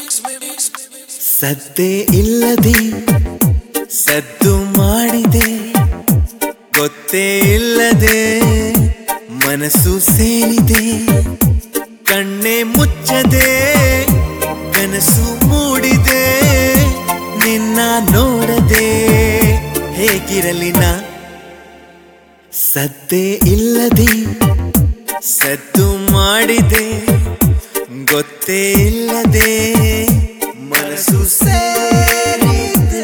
ಸದ್ದೇ ಇಲ್ಲದೆ ಸದ್ದು ಮಾಡಿದೆ ಗೊತ್ತೇ ಇಲ್ಲದೆ ಮನಸ್ಸು ಸೇರಿದೆ ಕಣ್ಣೆ ಮುಚ್ಚದೆ ಕನಸು ಮೂಡಿದೆ ನಿನ್ನ ನೋಡದೆ ಹೇಗಿರಲಿ ನಾ ಸದ್ದೇ ಇಲ್ಲದೆ ಸದ್ದು ಮಾಡಿದೆ ಗೊತ್ತೇ ಇಲ್ಲದೆ ಮನಸ್ಸು ಸೇರಿದೆ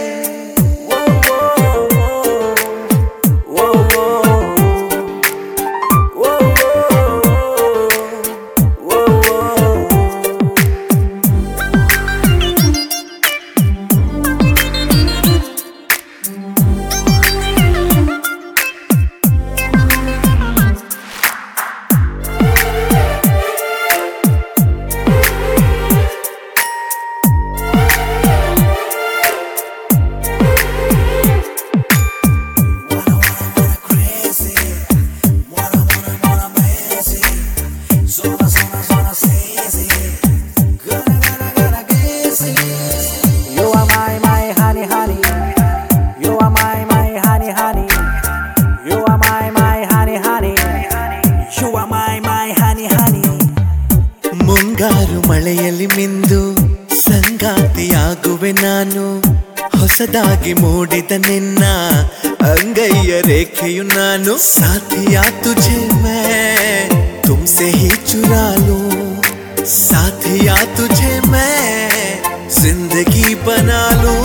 You are my, my honey, honey. You are my, my honey, honey. You are my, my honey, honey. You are my, my honey, honey. ಮುಂಗಾರು ಮಳೆಯಲ್ಲಿ ಮಿಂದು ಸಂಗಾತಿಯಾಗುವೆ ನಾನು ಹೊಸದಾಗಿ ಮೂಡಿದ ನಿನ್ನ ಅಂಗೈಯ ರೇಖೆಯು ನಾನು ಸಾಥಿಯಾ ತುझे मैं तुमसे ही चुरा लूं साथिया तुझे मैं जिंदगी बना लूं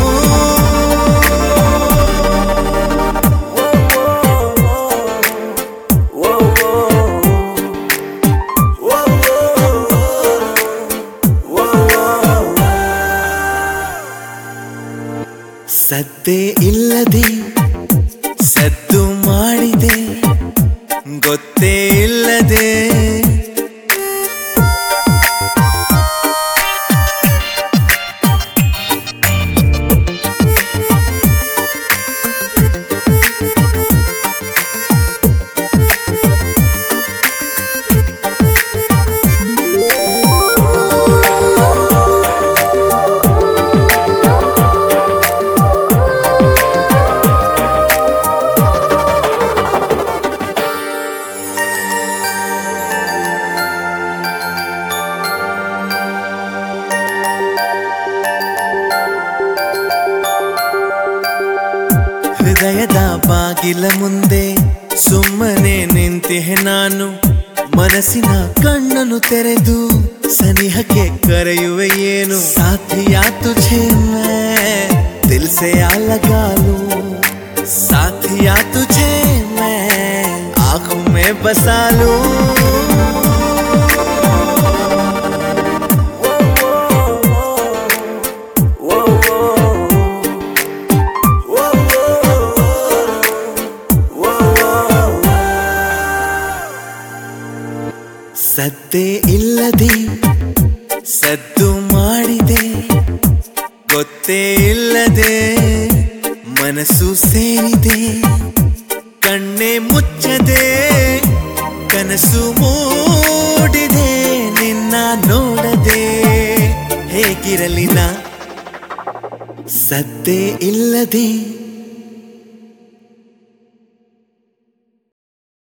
ಸದ್ದೇ ಇಲ್ಲದೆ ಸದ್ದು ಮಾಡಿದೆ ಗೊತ್ತೇ ಇಲ್ಲದೆ ಹೃದಯದ ಬಾಗಿಲ ಮುಂದೆ ಸುಮ್ಮನೆ ನಿಂತಿಹೆ ನಾನು ಮನಸ್ಸಿನ ಕಣ್ಣನ್ನು ತೆರೆದು ಸನಿಹಕ್ಕೆ ಕರೆಯುವೆ ಏನು ಸಾಥಿಯಾ ತುझे मैं दिल से आ लगा लूं साथिया तुझे मैं आंखों में बसा लूं ಸದ್ದೇ ಇಲ್ಲದೆ ಸದ್ದು ಮಾಡಿದೆ ಗೊತ್ತೇ ಇಲ್ಲದೆ ಮನಸ್ಸು ಸೇರಿದೆ ಕಣ್ಣೆ ಮುಚ್ಚದೆ ಕನಸು ಮೂಡಿದೆ ನಿನ್ನ ನೋಡದೆ ಹೇಗಿರಲಿ ನಾ ಸದ್ದೇ ಇಲ್ಲದೆ